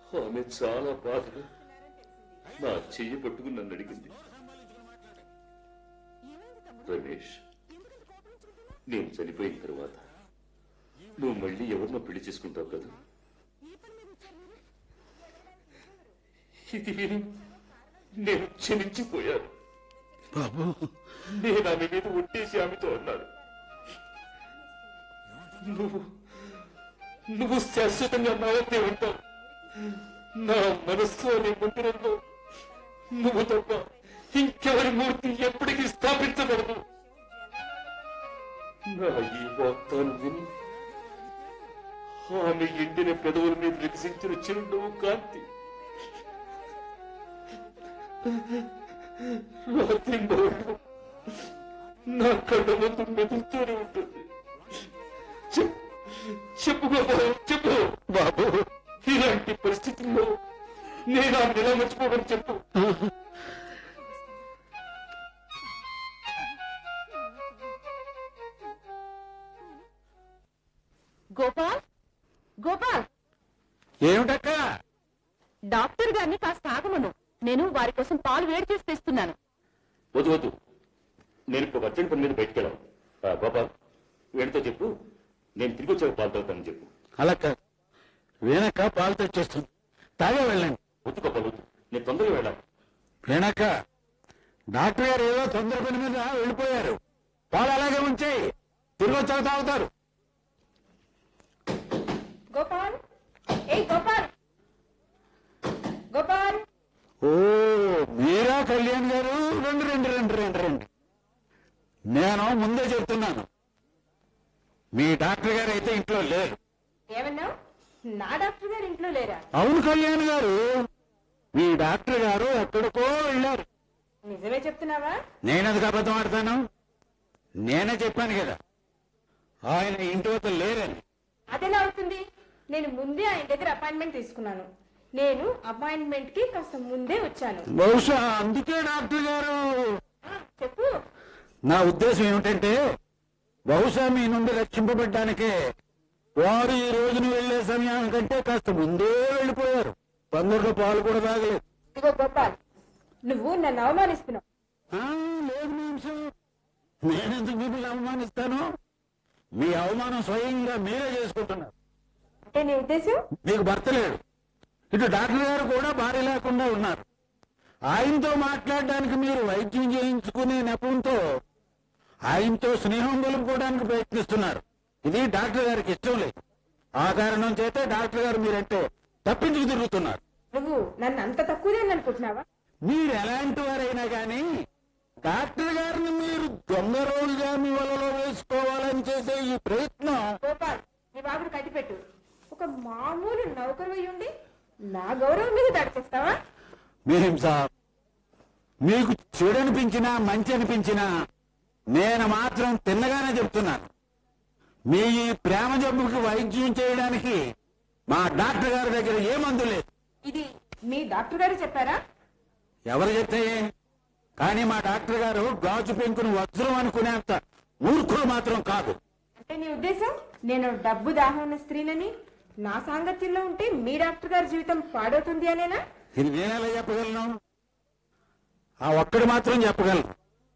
ఆమె చాలా బాధగా నా చెయ్యి పట్టుకుని నన్ను అడిగింది రమేష్ నేను చనిపోయిన తర్వాత నువ్వు మళ్ళీ ఎవరినో పెళ్లి చేసుకుంటావు కదా ఇది విని నేను క్షమించిపోయాను బాబు నేను ఆమె మీద ఒట్టేసి ఆమెతో అన్నాను నువ్వు నువ్వు శాశ్వతంగా నా వద్దే ఉంటావు నా మనస్సు అనే మందిరంలో నువ్వు తప్ప ఇంకెవరి మూర్తి ఎప్పటికీ స్థాపించబడదు నా ఈ వాగ్దానం విని ఆమె ఎండిన పెదవుల మీద వికసించిన చిరునవ్వు కాంతి రాత్రి మౌనం నా కళ్ళ ముందు మెదులుతూనే ఉంటుంది చెప్పు చెప్పు బాబు చెప్పు బాబు ఇలాంటి పరిస్థితుల్లో నేను ఆ నెల మర్చిపోవడం చెప్పు గోపాల్ గోపాల్ ఏమిటక్క డాక్టర్ గారిని కాస్త ఆగమను నేను వారి కోసం పాలు వేడి చేసి తెస్తున్నాను వద్దు వద్దు నేను ఇప్పుడు అర్జెంట్ పని మీద బయటికి వెళ్ళాను ఆ, గోపాల్ వీడితో చెప్పు నేను తిరిగి వచ్చాక పాలు తాగుతానని చెప్పు అలా కాదు వీణక్క పాలు తెచ్చేస్తుంది తాగే వెళ్ళండి వద్దు గోపాల్ వద్దు నేను తొందరగా వెళ్ళాలి వీణక్క డాక్టర్ గారు ఏదో తొందర పని మీద వెళ్ళిపోయారు పాలు అలాగే ఉంచేయి తిరిగి వచ్చాక తాగుతారు గోపాల్ ఏ గోపాల్ గోపాల్ ఓ మీరా కళ్యాణ్ గారు రెండు రెండు రెండు రెండు రెండు నేను ముందే చెప్తున్నాను మీ డాక్టర్ గారు అయితే ఇంట్లో లేరు ఏమన్నావు నా డాక్టర్ గారు ఇంట్లో లేరా అవును కళ్యాణ్ గారు మీ డాక్టర్ గారు ఎక్కడికో వెళ్ళారు నిజమే చెప్తున్నావా నేనెందుకు అబద్ధం ఆడతాను నేనే చెప్పాను కదా ఆయన ఇంటి వద్ద లేరని అదెలా అవుతుంది నేను ముందే ఆయన దగ్గర అపాయింట్మెంట్ తీసుకున్నాను నేను అపాయింట్మెంట్ కి కాస్త ముందే వచ్చాను బహుశా అందుకే డాక్టర్ గారు ఆ, చెప్పు నా ఉద్దేశం ఏమిటంటే బహుశా మీ నుండి రక్షింపబడ్డానికే వారు ఈ రోజున వెళ్లే సమయానికంటే కాస్త ముందే వెళ్ళిపోయారు తొందరగా పాలు కూడా తాగలేదు ఇదిగో గోపాల్ నువ్వు నన్ను అవమానిస్తున్నావు ఆ, లేదు మాంసం నేనెందుకు మిమ్మల్ని అవమానిస్తాను మీ అవమానం స్వయంగా మీరే చేసుకుంటున్నారు అంటే నీ ఉద్దేశం మీకు భర్త లేడు ఇటు డాక్టర్ గారు కూడా భార్య లేకుండా ఉన్నారు ఆయనతో మాట్లాడడానికి మీరు వైద్యం చేయించుకునే నెపంతో ఆయనతో స్నేహం గొలుపుకోవడానికి ప్రయత్నిస్తున్నారు ఇది డాక్టర్ గారికి ఇష్టం లేదు ఆ కారణం చేతే డాక్టర్ గారు మీరంటే తప్పించుకు తిరుగుతున్నారు నువ్వు నన్ను అంత తక్కువదే అనుకుంటున్నావా మీరు ఎలాంటి వారైనా కానీ డాక్టర్ గారిని మీరు దొంగ రోజుగా మీ వలలో వేసుకోవాలని చేసే ఈ ప్రయత్నం గోపాల్ నీ బాబుని కట్టిపెట్టు ఒక మామూలు నౌకరు అయి ఉండి నా గౌరవం మీద దాడి చేస్తావా మేం సాబ్ మీకు చెడు అనిపించినా మంచి అనిపించినా నేను మాత్రం తిన్నగానే చెప్తున్నాను మీ ఈ ప్రేమ జబ్బుకి వైద్యం చేయడానికి మా డాక్టర్ గారి దగ్గర ఏ మందు లేదు ఇది మీ డాక్టర్ గారు చెప్పారా ఎవరు చెప్తే కానీ మా డాక్టర్ గారు గాజు పెంకును వజ్రం అనుకునేంత మూర్ఖులు మాత్రం కాదు అంటే నీ ఉద్దేశం నేను డబ్బు దాహం ఉన్న స్త్రీనని నా సాంగత్యంలో ఉంటే మీ డాక్టర్ గారి జీవితం పాడవుతుంది అనేనా ఇది నేనెలా చెప్పగలను ఆ ఒక్కడు మాత్రం చెప్పగలను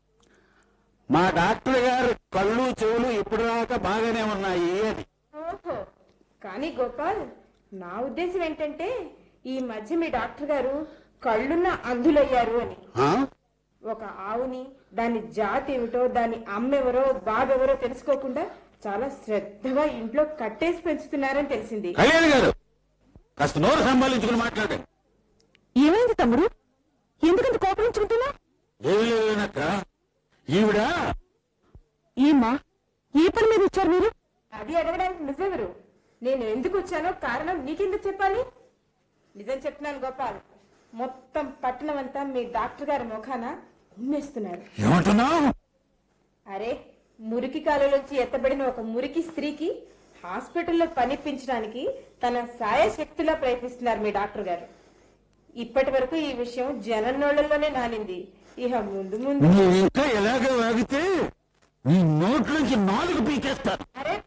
మా డాక్టర్ గారు కళ్ళు చెవులు ఇప్పటిదాకా బాగానే ఉన్నాయి అని ఓహో కానీ గోపాల్ నా ఉద్దేశం ఏంటంటే ఈ మధ్య మీ డాక్టర్ గారు కళ్ళున్న అంధులయ్యారు అని ఆ? ఒక ఆవుని దాని జాతి ఏమిటో దాని అమ్మెవరో బాబెవరో తెలుసుకోకుండా చాలా శ్రద్ధగా ఇంట్లో కట్టేసి పెంచుతున్నారని తెలిసింది కళ్యాణ్ గారు కాస్త నోరు సంభాలించుకుని మాట్లాడండి ఏమైంది తమ్ముడు ఎందుకంత కోపగించుకుంటున్నా ఏమి లేదనక్క ఈవిడ ఏమ్మా ఏ పని మీద వచ్చారు మీరు అది అడగడానికి నువ్వెవరు నేను ఎందుకు వచ్చానో కారణం నీకెందుకు చెప్పాలి నిజం చెప్తున్నాను గోపాల్ మొత్తం పట్టణం అంతా మీ డాక్టర్ గారి ముఖాన ఉమ్మేస్తున్నారు ఏమంటున్నావు అరే మురికి కాలులోంచి ఎత్తబడిన ఒక మురికి స్త్రీకి హాస్పిటల్లో పనిపించడానికి తన సాయ శక్తిలో ప్రయత్నిస్తున్నారు మీ డాక్టర్ గారు ఇప్పటి వరకు ఈ విషయం జనన్నోళ్లలోనే నానింది ఇక ముందు ముందు నువ్వు ఇంకా ఎలాగ వాగితే నీ నోట్లోంచి నాలుగు పీకేస్తాను అరే